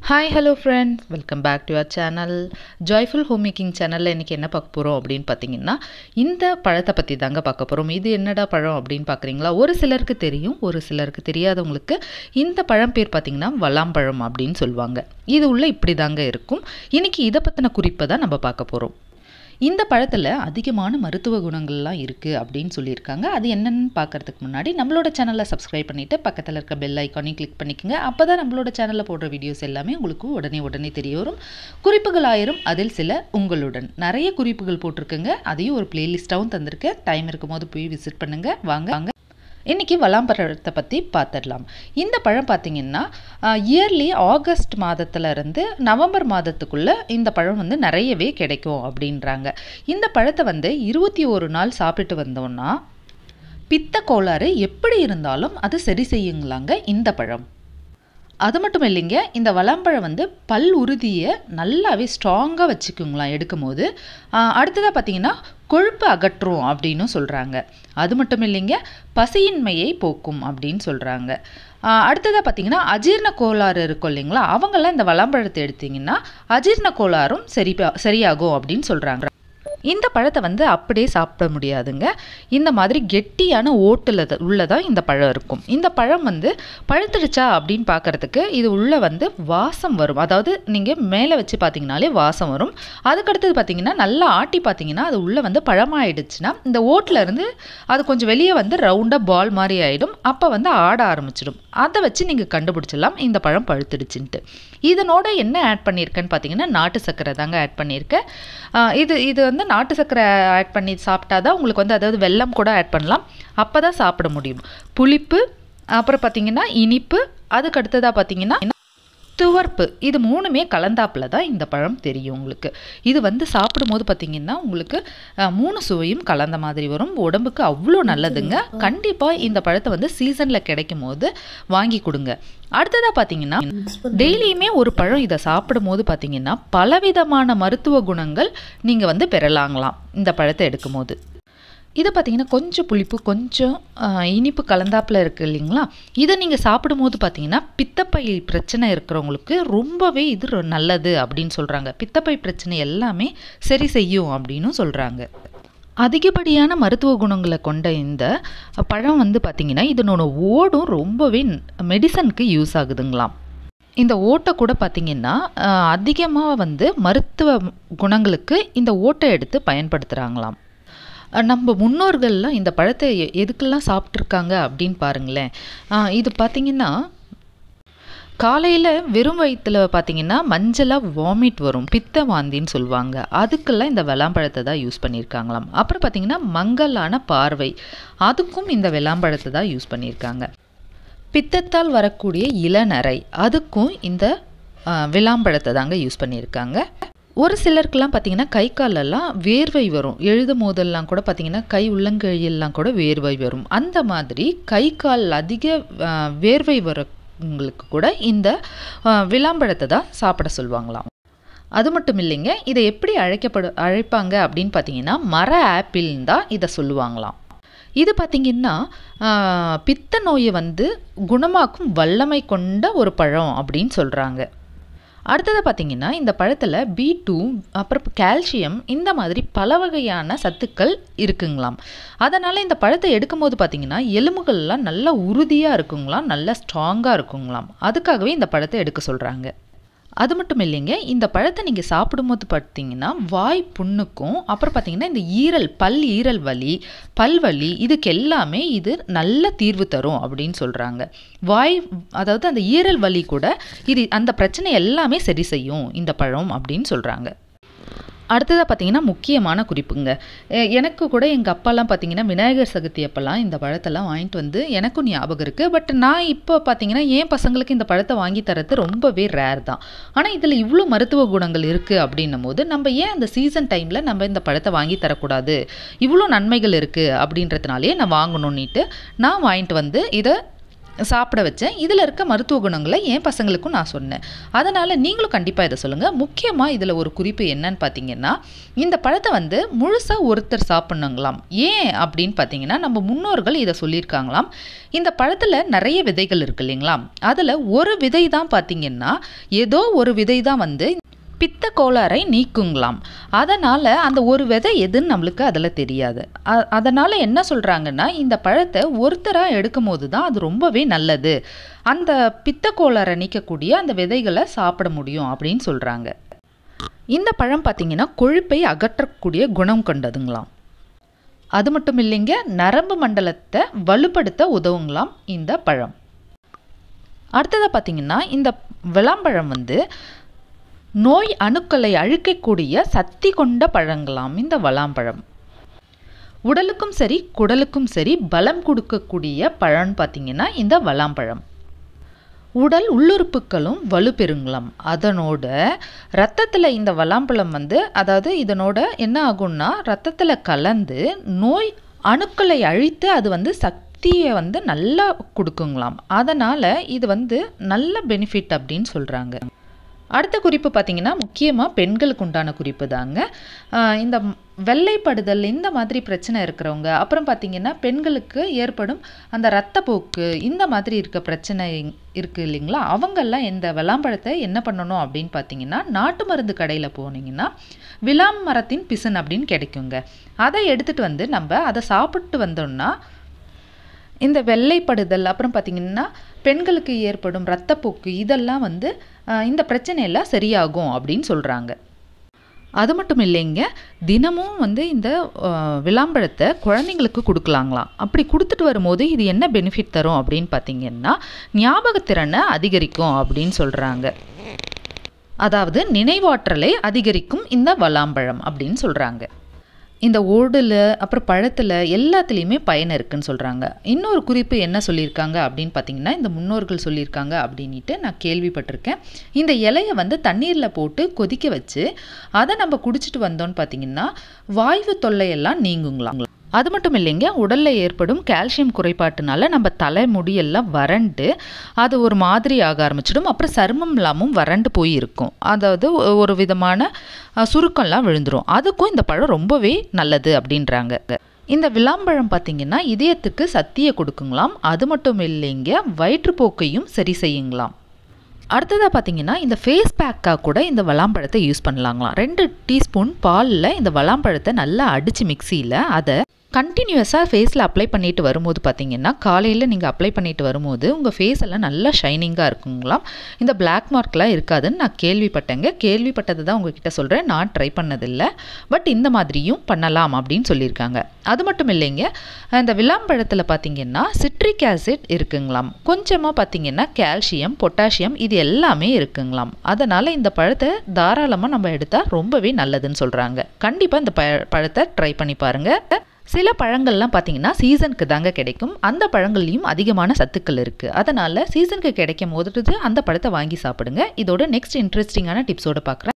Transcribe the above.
hi hello friends welcome back to your channel joyful home making சேனலில் இன்றைக்கி என்ன பார்க்க போகிறோம் அப்படின்னு பார்த்தீங்கன்னா இந்த பழத்தை பற்றி தாங்க பார்க்க போகிறோம் இது என்னடா பழம் அப்படின்னு பார்க்குறீங்களா ஒரு சிலருக்கு தெரியும் ஒரு சிலருக்கு தெரியாதவங்களுக்கு இந்த பழம் பேர் பார்த்திங்கன்னா வல்லாம்பழம் அப்படின்னு சொல்லுவாங்க இது உள்ள இப்படி தாங்க இருக்கும் இன்றைக்கி இதை பற்றின குறிப்பை தான் நம்ம பார்க்க போகிறோம் இந்த பழத்தில் அதிகமான மருத்துவ குணங்கள்லாம் இருக்குது அப்படின்னு சொல்லியிருக்காங்க அது என்னென்னு பார்க்கறதுக்கு முன்னாடி நம்மளோட சேனலை சப்ஸ்கிரைப் பண்ணிவிட்டு பக்கத்தில் இருக்க பெல் ஐக்கானையும் கிளிக் பண்ணிக்கோங்க அப்போ தான் நம்மளோட சேனலில் போடுற வீடியோஸ் எல்லாமே உங்களுக்கு உடனே உடனே தெரிய வரும் குறிப்புகள் ஆயிரும் அதில் சில உங்களுடன் நிறைய குறிப்புகள் போட்டிருக்குங்க அதையும் ஒரு பிளேலிஸ்ட்டாகவும் தந்திருக்கேன் டைம் இருக்கும்போது போய் விசிட் பண்ணுங்கள் வாங்க வாங்க இன்றைக்கி வல்லாம்பழத்தை பற்றி பார்த்துடலாம் இந்த பழம் பார்த்திங்கன்னா இயர்லி ஆகஸ்ட் மாதத்துல இருந்து நவம்பர் மாதத்துக்குள்ளே இந்த பழம் வந்து நிறையவே கிடைக்கும் அப்படின்றாங்க இந்த பழத்தை வந்து இருபத்தி ஒரு நாள் சாப்பிட்டு வந்தோன்னா பித்த கோளாறு எப்படி இருந்தாலும் அது சரி செய்யுங்களாங்க இந்த பழம் அது மட்டும் இல்லைங்க இந்த வளாம்பழம் வந்து பல் உறுதியை நல்லாவே ஸ்ட்ராங்காக வச்சுக்குங்களாம் எடுக்கும் போது அடுத்ததாக பார்த்தீங்கன்னா கொழுப்பு அகற்றும் அப்படின்னு சொல்கிறாங்க அது மட்டும் இல்லைங்க பசியின்மையை போக்கும் அப்படின்னு சொல்கிறாங்க அடுத்ததாக பார்த்தீங்கன்னா அஜீர்ண கோளாறு இருக்கும் இல்லைங்களா அவங்கெல்லாம் இந்த வளாம்பழத்தை எடுத்திங்கன்னா அஜீர்ண கோளாறும் சரி சரியாகும் அப்படின்னு சொல்கிறாங்க இந்த பழத்தை வந்து அப்படியே சாப்பிட முடியாதுங்க இந்த மாதிரி கெட்டியான ஓட்டில் உள்ளதான் இந்த பழம் இருக்கும் இந்த பழம் வந்து பழுத்துடுச்சா அப்படின்னு பார்க்குறதுக்கு இது உள்ளே வந்து வாசம் வரும் அதாவது நீங்கள் மேலே வச்சு பார்த்தீங்கனாலே வாசம் வரும் அதுக்கடுத்தது பார்த்தீங்கன்னா நல்லா ஆட்டி பார்த்தீங்கன்னா அது உள்ளே வந்து பழமாயிடுச்சுன்னா இந்த ஓட்டில் இருந்து அது கொஞ்சம் வெளியே வந்து ரவுண்டாக பால் மாதிரி ஆகிடும் அப்போ வந்து ஆட ஆரம்பிச்சிடும் அதை வச்சு நீங்கள் கண்டுபிடிச்சிடலாம் இந்த பழம் பழுத்துடுச்சுன்ட்டு இதனோட என்ன ஆட் பண்ணியிருக்கேன்னு பார்த்தீங்கன்னா நாட்டு சர்க்கரை தாங்க ஆட் பண்ணியிருக்கேன் இது இது வந்து நாட்டு சர்க்கரை ஆட் பண்ணி சாப்பிட்டா தான் உங்களுக்கு வந்து அதாவது வெல்லம் கூட ஆட் பண்ணலாம் அப்போ தான் சாப்பிட முடியும் புளிப்பு அப்புறம் பார்த்தீங்கன்னா இனிப்பு அதுக்கு அடுத்ததாக பார்த்தீங்கன்னா துவர்ப்பு இது மூணுமே கலந்தாப்பில் தான் இந்த பழம் தெரியும் உங்களுக்கு இது வந்து சாப்பிடும்போது பார்த்திங்கன்னா உங்களுக்கு மூணு சுவையும் கலந்த மாதிரி வரும் உடம்புக்கு அவ்வளோ நல்லதுங்க கண்டிப்பாக இந்த பழத்தை வந்து சீசனில் கிடைக்கும் போது வாங்கி கொடுங்க அடுத்ததாக பார்த்தீங்கன்னா டெய்லியுமே ஒரு பழம் இதை சாப்பிடும் போது பார்த்தீங்கன்னா பலவிதமான மருத்துவ குணங்கள் நீங்கள் வந்து பெறலாங்களாம் இந்த பழத்தை எடுக்கும் போது இதை பார்த்தீங்கன்னா கொஞ்சம் புளிப்பு கொஞ்சம் இனிப்பு கலந்தாப்பில் இருக்குது இல்லைங்களா இதை நீங்கள் சாப்பிடும்போது பார்த்தீங்கன்னா பித்தப்பை பிரச்சனை இருக்கிறவங்களுக்கு ரொம்பவே இது நல்லது அப்படின்னு சொல்கிறாங்க பித்தப்பை பிரச்சனை எல்லாமே சரி செய்யும் அப்படின்னு சொல்கிறாங்க அதிகப்படியான மருத்துவ குணங்களை கொண்ட இந்த பழம் வந்து பார்த்திங்கன்னா இதனோட ஓடும் ரொம்பவே மெடிசனுக்கு யூஸ் ஆகுதுங்களாம் இந்த ஓட்டை கூட பார்த்திங்கன்னா அதிகமாக வந்து மருத்துவ குணங்களுக்கு இந்த ஓட்டை எடுத்து பயன்படுத்துகிறாங்களாம் நம்ம முன்னோர்கள்லாம் இந்த பழத்தை எதுக்கெல்லாம் சாப்பிட்ருக்காங்க அப்படின்னு பாருங்களேன் இது பார்த்திங்கன்னா காலையில் வெறும் வயிற்றில் பார்த்தீங்கன்னா மஞ்சளாக வாமிட் வரும் பித்த வாந்தின்னு சொல்லுவாங்க அதுக்கெல்லாம் இந்த வெளாம்பழத்தை தான் யூஸ் பண்ணியிருக்காங்களாம் அப்புறம் பார்த்திங்கன்னா மங்கலான பார்வை அதுக்கும் இந்த வெளாம்பழத்தை தான் யூஸ் பண்ணியிருக்காங்க பித்தத்தால் வரக்கூடிய இளநரை அதுக்கும் இந்த விளாம்பழத்தை தாங்க யூஸ் பண்ணியிருக்காங்க ஒரு சிலருக்கெல்லாம் பார்த்தீங்கன்னா கை காலெல்லாம் வேர்வை வரும் எழுதும் போதெல்லாம் கூட பார்த்தீங்கன்னா கை உள்ளங்கையெல்லாம் கூட வேர்வை வரும் அந்த மாதிரி கை கால் அதிக வேர்வை வரவங்களுக்கு கூட இந்த விளாம்பழத்தை தான் சாப்பிட சொல்லுவாங்களாம் அது மட்டும் இல்லைங்க இதை எப்படி அழைக்கப்படு அழைப்பாங்க அப்படின்னு பார்த்தீங்கன்னா மர ஆப்பிள்னு தான் இதை சொல்லுவாங்களாம் இது பார்த்திங்கன்னா பித்த நோயை வந்து குணமாக்கும் வல்லமை கொண்ட ஒரு பழம் அப்படின்னு சொல்கிறாங்க அடுத்ததாக பார்த்தீங்கன்னா இந்த பழத்தில் பி டூ அப்புறம் கால்சியம் இந்த மாதிரி பல வகையான சத்துக்கள் இருக்குங்களாம் அதனால் இந்த பழத்தை எடுக்கும்போது பார்த்தீங்கன்னா எலும்புகள்லாம் நல்லா உறுதியாக இருக்குங்களாம் நல்லா ஸ்ட்ராங்காக இருக்குங்களாம் அதுக்காகவே இந்த பழத்தை எடுக்க சொல்கிறாங்க அது மட்டும் இல்லைங்க இந்த பழத்தை நீங்கள் சாப்பிடும்போது பார்த்தீங்கன்னா வாய் புண்ணுக்கும் அப்புறம் பார்த்தீங்கன்னா இந்த ஈரல் பல் ஈரல் வலி பல் வலி இதுக்கு எல்லாமே இது நல்ல தீர்வு தரும் அப்படின்னு சொல்கிறாங்க வாய் அதாவது அந்த ஈரல் வலி கூட இது அந்த பிரச்சனை எல்லாமே சரி செய்யும் இந்த பழம் அப்படின்னு சொல்கிறாங்க அடுத்ததாக பார்த்தீங்கன்னா முக்கியமான குறிப்புங்க எனக்கு கூட எங்கள் அப்பாலாம் பார்த்தீங்கன்னா விநாயகர் சதுர்த்தி அப்போல்லாம் இந்த பழத்தெல்லாம் வாங்கிட்டு வந்து எனக்கும் ஞாபகம் இருக்குது பட் நான் இப்போ பார்த்தீங்கன்னா என் பசங்களுக்கு இந்த பழத்தை வாங்கி தரது ரொம்பவே ரேர் தான் ஆனால் இதில் இவ்வளோ மருத்துவ குணங்கள் இருக்குது அப்படின்னும் போது நம்ம ஏன் அந்த சீசன் டைமில் நம்ம இந்த பழத்தை வாங்கி தரக்கூடாது இவ்வளோ நன்மைகள் இருக்குது அப்படின்றதுனாலே நான் வாங்கணுன்னிட்டு நான் வாங்கிட்டு வந்து இதை சாப்பிட வச்சேன் இதில் இருக்க மருத்துவ குணங்களை என் பசங்களுக்கும் நான் சொன்னேன் அதனால் நீங்களும் கண்டிப்பாக இதை சொல்லுங்கள் முக்கியமாக இதில் ஒரு குறிப்பு என்னன்னு பார்த்தீங்கன்னா இந்த பழத்தை வந்து முழுசாக ஒருத்தர் சாப்பிட்ணுங்களாம் ஏன் அப்படின்னு பார்த்தீங்கன்னா நம்ம முன்னோர்கள் இதை சொல்லியிருக்காங்களாம் இந்த பழத்தில் நிறைய விதைகள் இருக்கு இல்லைங்களா அதில் ஒரு விதை தான் பார்த்தீங்கன்னா ஏதோ ஒரு விதை தான் வந்து பித்த கோளாறை நீக்குங்களாம் அதனால் அந்த ஒரு விதை எதுன்னு நம்மளுக்கு அதில் தெரியாது அ- அதனால் என்ன சொல்கிறாங்கன்னா இந்த பழத்தை ஒருத்தராக எடுக்கும் போது தான் அது ரொம்பவே நல்லது அந்த பித்த கோளாறை நீக்கக்கூடிய அந்த விதைகளை சாப்பிட முடியும் அப்படின்னு சொல்கிறாங்க இந்த பழம் பார்த்திங்கன்னா கொழுப்பை அகற்றக்கூடிய குணம் கொண்டதுங்களாம் அது மட்டும் இல்லைங்க நரம்பு மண்டலத்தை வலுப்படுத்த உதவுங்களாம் இந்த பழம் அடுத்ததாக பார்த்தீங்கன்னா இந்த விளாம்பழம் வந்து நோய் அணுக்களை அழிக்கக்கூடிய சக்தி கொண்ட பழங்களாம் இந்த வளாம்பழம் உடலுக்கும் சரி குடலுக்கும் சரி பலம் கொடுக்கக்கூடிய பழம்னு பார்த்தீங்கன்னா இந்த வளாம்பழம் உடல் உள்ளுறுப்புகளும் வலுப்பெறுங்களாம் அதனோட ரத்தத்தில் இந்த வளாம்பழம் வந்து அதாவது இதனோட என்ன ஆகும்னா ரத்தத்தில் கலந்து நோய் அணுக்களை அழித்து அது வந்து சக்தியை வந்து நல்லா கொடுக்குங்களாம் அதனால் இது வந்து நல்ல பெனிஃபிட் அப்படின்னு சொல்கிறாங்க அடுத்த குறிப்பு பார்த்தீங்கன்னா முக்கியமாக பெண்களுக்கு உண்டான குறிப்பு தாங்க ஆஹ் இந்த ம்- வெள்ளைப்படுதல் இந்த மாதிரி பிரச்சனை இருக்கிறவங்க அப்புறம் பார்த்தீங்கன்னா பெண்களுக்கு ஏற்படும் அந்த இரத்தப்போக்கு இந்த மாதிரி இருக்க பிரச்சனை இருக்குது இல்லைங்களா அவங்கெல்லாம் இந்த விளாம்பழத்தை என்ன பண்ணணும் அப்படின்னு பார்த்தீங்கன்னா நாட்டு மருந்து கடையில் போனீங்கன்னா விளாம் மரத்தின் பிசன் அப்படின்னு கிடைக்குங்க அதை எடுத்துகிட்டு வந்து நம்ம அதை சாப்பிட்டு வந்தோம்னா இந்த வெள்ளைப்படுதல் அப்புறம் பார்த்திங்கன்னா பெண்களுக்கு ஏற்படும் இரத்தப்போக்கு இதெல்லாம் வந்து ஆஹ், இந்த பிரச்சனையெல்லாம் சரியாகும் அப்படின்னு சொல்கிறாங்க அது மட்டும் இல்லைங்க தினமும் வந்து இந்த ஆஹ், விளாம்பழத்தை குழந்தைங்களுக்கு கொடுக்கலாங்களாம் அப்படி கொடுத்துட்டு வரும்போது இது என்ன பெனிஃபிட் தரும் அப்படின்னு பார்த்தீங்கன்னா ஞாபகத்திறனை அதிகரிக்கும் அப்படின்னு சொல்கிறாங்க அதாவது நினைவாற்றலை அதிகரிக்கும் இந்த வளாம்பழம் அப்படின்னு சொல்கிறாங்க இந்த ஓடில் அப்புறம் பழத்தில் எல்லாத்துலேயுமே பயன் இருக்குன்னு சொல்கிறாங்க இன்னொரு குறிப்பு என்ன சொல்லியிருக்காங்க அப்படின்னு பார்த்தீங்கன்னா இந்த முன்னோர்கள் சொல்லியிருக்காங்க அப்படின்ட்டு நான் கேள்விப்பட்டிருக்கேன் இந்த இலையை வந்து தண்ணீரில் போட்டு கொதிக்க வச்சு அதை நம்ம குடிச்சிட்டு வந்தோம்னு பார்த்தீங்கன்னா வாய்வு தொல்லையெல்லாம் நீங்குங்களாம் அது மட்டும் இல்லைங்க உடலில் ஏற்படும் கால்சியம் குறைபாட்டுனால நம்ம தலை முடியெல்லாம் வறண்டு அது ஒரு மாதிரி ஆக ஆரம்பிச்சிடும் அப்புறம் சருமம் இல்லாமல் வறண்டு போய் இருக்கும் அதாவது ஒ- ஒரு விதமான அஹ், சுருக்கம்லாம் விழுந்துரும் அதுக்கும் இந்த பழம் ரொம்பவே நல்லது அப்படின்றாங்க இந்த விளாம்பழம் பார்த்தீங்கன்னா இதயத்துக்கு சக்தியை கொடுக்குங்களாம் அது மட்டும் இல்லைங்க வயிற்றுப்போக்கையும் சரி செய்யுங்களாம் அடுத்ததாக பார்த்தீங்கன்னா இந்த ஃபேஸ் பேக்காக கூட இந்த வளாம்பழத்தை யூஸ் பண்ணலாங்களாம் ரெண்டு டீஸ்பூன் பாலில் இந்த வளாம்பழத்தை நல்லா அடித்து மிக்சியில் அதை கண்டினியூஸாக ஃபேஸில் அப்ளை பண்ணிட்டு வரும்போது பார்த்தீங்கன்னா காலையில் நீங்கள் அப்ளை பண்ணிட்டு வரும்போது உங்கள் ஃபேஸ் எல்லாம் நல்லா ஷைனிங்காக இருக்குங்களாம் இந்த பிளாக் மார்க்லாம் இருக்காதுன்னு நான் கேள்விப்பட்டேங்க கேள்விப்பட்டது தான் உங்ககிட்ட சொல்கிறேன் நான் ட்ரை பண்ணதில்லை பட் இந்த மாதிரியும் பண்ணலாம் அப்படின்னு சொல்லியிருக்காங்க அது மட்டும் இல்லைங்க இந்த விளாம்பழத்தில் பார்த்தீங்கன்னா சிட்ரிக் ஆசிட் இருக்குங்களாம் கொஞ்சமாக பார்த்தீங்கன்னா கால்சியம் பொட்டாசியம் இது எல்லாமே இருக்குங்களாம் அதனால் இந்த பழத்தை தாராளமாக நம்ம எடுத்தால் ரொம்பவே நல்லதுன்னு சொல்கிறாங்க கண்டிப்பாக இந்த பழ பழத்தை ட்ரை பண்ணி பாருங்கள் சில பழங்கள்லாம் பார்த்தீங்கன்னா சீசனுக்கு தாங்க கிடைக்கும் அந்த பழங்கள்லையும் அதிகமான சத்துக்கள் இருக்குது அதனால் சீசனுக்கு கிடைக்கும் போது அந்த பழத்தை வாங்கி சாப்பிடுங்க இதோட நெக்ஸ்ட் இன்ட்ரெஸ்டிங்கான டிப்ஸோட பார்க்குறேன்